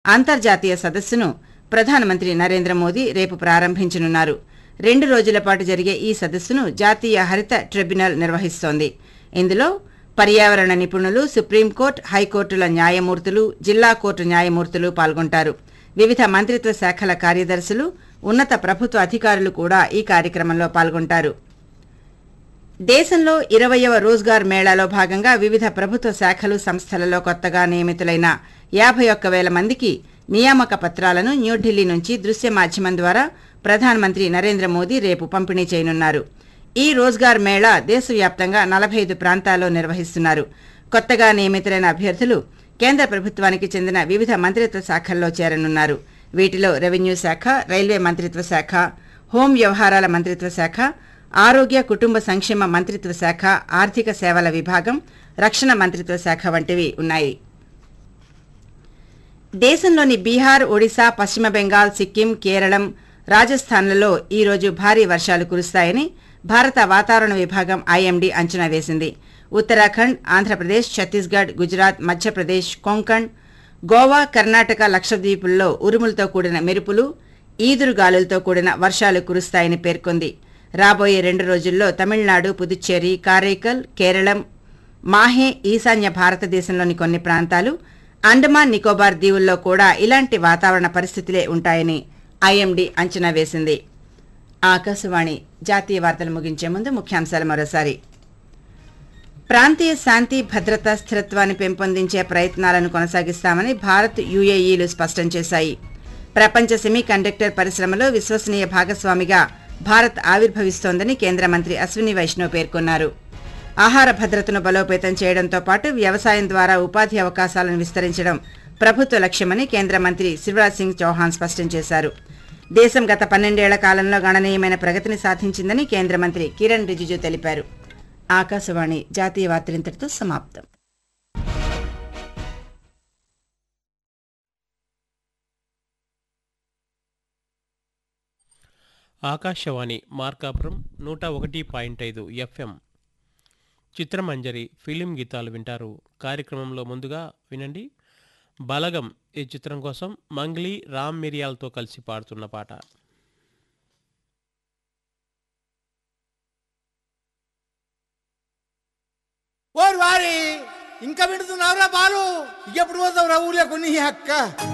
అంతర్జాతీయ సదస్సును ప్రధానమంత్రి నరేంద్ర మోదీ రేపు ప్రారంభించనున్నారు రెండు రోజుల పాటు జరిగే ఈ సదస్సును జాతీయ హరిత ట్రిబ్యునల్ నిర్వహిస్తోంది ఇందులో పర్యావరణ నిపుణులు సుప్రీంకోర్టు హైకోర్టుల న్యాయమూర్తులు జిల్లా కోర్టు న్యాయమూర్తులు పాల్గొంటారు వివిధ మంత్రిత్వ శాఖల కార్యదర్శులు ఉన్నత ప్రభుత్వ అధికారులు కూడా ఈ కార్యక్రమంలో పాల్గొంటారు దేశంలో ఇరవయవ రోజ్గార్ మేళాలో భాగంగా వివిధ ప్రభుత్వ శాఖలు సంస్థలలో కొత్తగా నియమితులైన యాభై ఒక్క వేల మందికి నియామక పత్రాలను న్యూఢిల్లీ నుంచి దృశ్య మాధ్యమం ద్వారా ప్రధానమంత్రి నరేంద్ర మోదీ రేపు పంపిణీ చేయనున్నారు ఈ రోజ్గార్ మేళా దేశవ్యాప్తంగా నలభై ఐదు ప్రాంతాల్లో నిర్వహిస్తున్నారు కొత్తగా నియమితులైన అభ్యర్థులు కేంద్ర ప్రభుత్వానికి చెందిన వివిధ మంత్రిత్వ శాఖల్లో చేరనున్నారు వీటిలో రెవెన్యూ శాఖ రైల్వే మంత్రిత్వ శాఖ హోం వ్యవహారాల మంత్రిత్వ శాఖ ఆరోగ్య కుటుంబ సంక్షేమ మంత్రిత్వ శాఖ ఆర్థిక సేవల విభాగం రక్షణ మంత్రిత్వ శాఖ వంటివి ఉన్నాయి దేశంలోని బీహార్ ఒడిశా పశ్చిమ బెంగాల్ సిక్కిం కేరళం రాజస్థాన్లలో ఈ రోజు భారీ వర్షాలు కురుస్తాయని భారత వాతావరణ విభాగం ఐఎండీ అంచనా వేసింది ఉత్తరాఖండ్ ఆంధ్రప్రదేశ్ ఛత్తీస్గఢ్ గుజరాత్ మధ్యప్రదేశ్ కొంకణ్ గోవా కర్ణాటక లక్షద్వీపుల్లో ఉరుములతో కూడిన మెరుపులు ఈదురుగాలులతో కూడిన వర్షాలు కురుస్తాయని పేర్కొంది రాబోయే రెండు రోజుల్లో తమిళనాడు పుదుచ్చేరి కారైకల్ కేరళం మాహే ఈశాన్య భారతదేశంలోని కొన్ని ప్రాంతాలు అండమాన్ నికోబార్ దీవుల్లో కూడా ఇలాంటి వాతావరణ పరిస్థితులే ఉంటాయని ఐఎండీ అంచనా వేసింది ఆకాశవాణి జాతీయ వార్తలు ముగించే ముందు ముఖ్యాంశాలు మరోసారి ప్రాంతీయ శాంతి భద్రత స్థిరత్వాన్ని పెంపొందించే ప్రయత్నాలను కొనసాగిస్తామని భారత్ యుఏఈలు స్పష్టం చేశాయి ప్రపంచ సెమీ కండక్టర్ పరిశ్రమలో విశ్వసనీయ భాగస్వామిగా భారత్ ఆవిర్భవిస్తోందని కేంద్ర మంత్రి అశ్విని వైష్ణవ్ పేర్కొన్నారు ఆహార భద్రతను బలోపేతం చేయడంతో పాటు వ్యవసాయం ద్వారా ఉపాధి అవకాశాలను విస్తరించడం ప్రభుత్వ లక్ష్యమని కేంద్ర మంత్రి శివరాజ్ సింగ్ చౌహాన్ స్పష్టం చేశారు దేశం గత పన్నెండేళ్ల కాలంలో గణనీయమైన ప్రగతిని సాధించిందని కేంద్ర మంత్రి కిరణ్ రిజిజు తెలిపారు ఆకాశవాణి జాతీయ వార్తలింతటితో సమాప్తం ఆకాశవాణి మార్కాపురం నూట ఒకటి పాయింట్ ఐదు ఎఫ్ఎం చిత్రమంజరి ఫిలిం గీతాలు వింటారు కార్యక్రమంలో ముందుగా వినండి బలగం ఈ చిత్రం కోసం మంగ్లీ రామ్ మిరియాలతో కలిసి పాడుతున్న పాట ఓరి వారి ఇంకా వింటున్నావురా బాలు ఎప్పుడు పోతావురా ఊర్లో కొన్ని అక్క